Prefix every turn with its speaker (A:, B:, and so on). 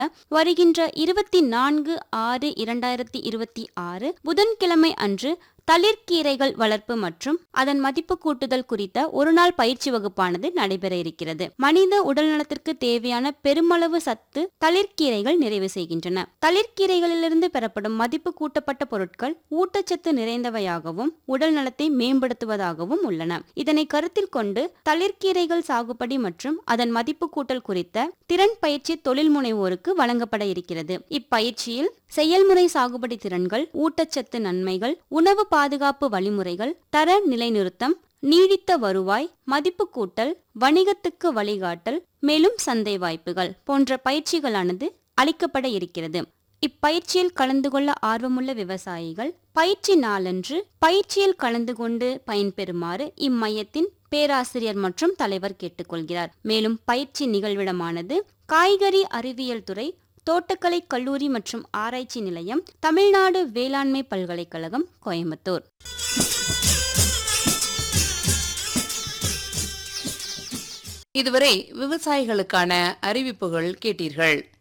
A: வருகின்ற இருபத்தி நான்கு ஆறு இரண்டாயிரத்தி இருபத்தி ஆறு புதன்கிழமை அன்று தளிர்கீரைகள் வளர்ப்பு மற்றும் அதன் மதிப்பு கூட்டுதல் குறித்த ஒருநாள் பயிற்சி வகுப்பானது நடைபெற இருக்கிறது மனித உடல்நலத்திற்கு தேவையான பெருமளவு சத்து தளிர்கீரைகள் நிறைவு செய்கின்றன தளிர்கீரைகளிலிருந்து பெறப்படும் மதிப்பு கூட்டப்பட்ட பொருட்கள் ஊட்டச்சத்து நிறைந்தவையாகவும் உடல் நலத்தை மேம்படுத்துவதாகவும் உள்ளன இதனை கருத்தில் கொண்டு தளிர்கீரைகள் சாகுபடி மற்றும் அதன் மதிப்பு கூட்டல் குறித்த திறன் பயிற்சி தொழில் முனைவோருக்கு வழங்கப்பட இருக்கிறது இப்பயிற்சியில் செயல்முறை சாகுபடி திறன்கள் ஊட்டச்சத்து நன்மைகள் உணவு பாதுகாப்பு வழிமுறைகள் தர நிலைநிறுத்தம் நீடித்த வருவாய் மதிப்பு கூட்டல் வணிகத்துக்கு வழிகாட்டல் மேலும் சந்தை வாய்ப்புகள் போன்ற பயிற்சிகளானது அளிக்கப்பட இருக்கிறது இப்பயிற்சியில் கலந்து கொள்ள ஆர்வமுள்ள விவசாயிகள் பயிற்சி நாளன்று பயிற்சியில் கலந்து கொண்டு பயன்பெறுமாறு இம்மையத்தின் பேராசிரியர் மற்றும் தலைவர் கேட்டுக்கொள்கிறார் மேலும் பயிற்சி நிகழ்விடமானது காய்கறி அறிவியல் துறை தோட்டக்கலை கல்லூரி மற்றும் ஆராய்ச்சி நிலையம் தமிழ்நாடு வேளாண்மை பல்கலைக்கழகம் கோயம்புத்தூர்
B: இதுவரை விவசாயிகளுக்கான அறிவிப்புகள் கேட்டீர்கள்